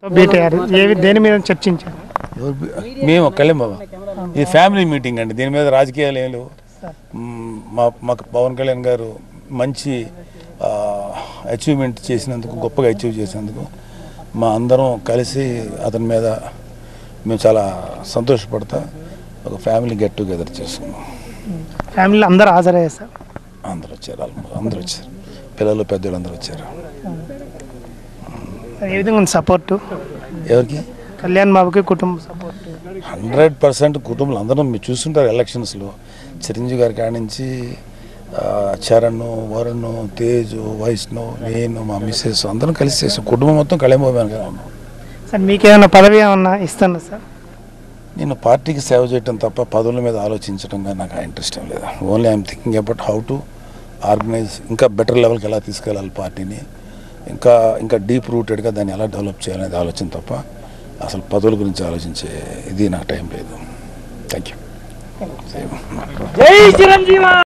భేటీ అయ్యారు ఏవి దేని మీద చర్చించారు ఎవరు బి- మేము ఒక్కళ్ళే బాబా ఇది ఫ్యామిలీ మీటింగ్ అండి దీని మీద రాజకీయాలు ఏం లేవు మ్మ్, మా మాకు పవన్ కళ్యాణ్ గారు మంచి అచీవ్మెంట్ చేసినందుకు గొప్పగా అచీవ్ చేసినందుకు మా అందరం కలిసి అతని మీద మేము చాలా సంతోషపడతా ఒక ఫ్యామిలీ గెట్ టుగెదర్ చేసుకున్నాం ఫ్యామిలీలో అందరూ హాజరయ్యారు సార్ అందరూ వచ్చారు ఆల్మోస్ట్ అందరూ వచ్చారు పిల్లలు పెద్దలు అందరూ వచ్చారు ఏ విధంగా ఉంది సపోర్టు ఎవరికి కళ్యాణ్ బాబుకి కుటుంబ సపోర్ట్ హండ్రెడ్ పర్సెంట్ కుటుంబాలు అందరూ మీరు చూస్తుంటారు ఎలక్షన్స్లో చిరంజీవి గారి కాడి నుంచి ఆ, చరణ్ వరుణ్ తేజ్ వైష్ణవ్ నేను మా మిస్సెస్ అందరం కలిసి చేసాం కుటుంబం మొత్తం కళ్యాణబాబు కదా ఉన్నాం సార్ మీకేమైనా పదవి ఏమన్నా ఇస్తాను సార్ నేను పార్టీకి సేవ చేయటం తప్ప పదవుల మీద ఆలోచించడం కానీ నాకు ఇంట్రెస్ట్ ఏం లేదు only I'm thinking about how to organise ఇంకా బెటర్ లెవెల్కి ఎలా తీసుకెళ్ళాలి పార్టీని ఇంకా ఇంకా డీప్ రూటెడ్గా దాన్ని ఎలా డెవలప్ చేయాలనేది ఆలోచన తప్ప అసలు పదవుల గురించి ఆలోచించే ఇది నాకు టైం లేదు థ్యాంక్ యూ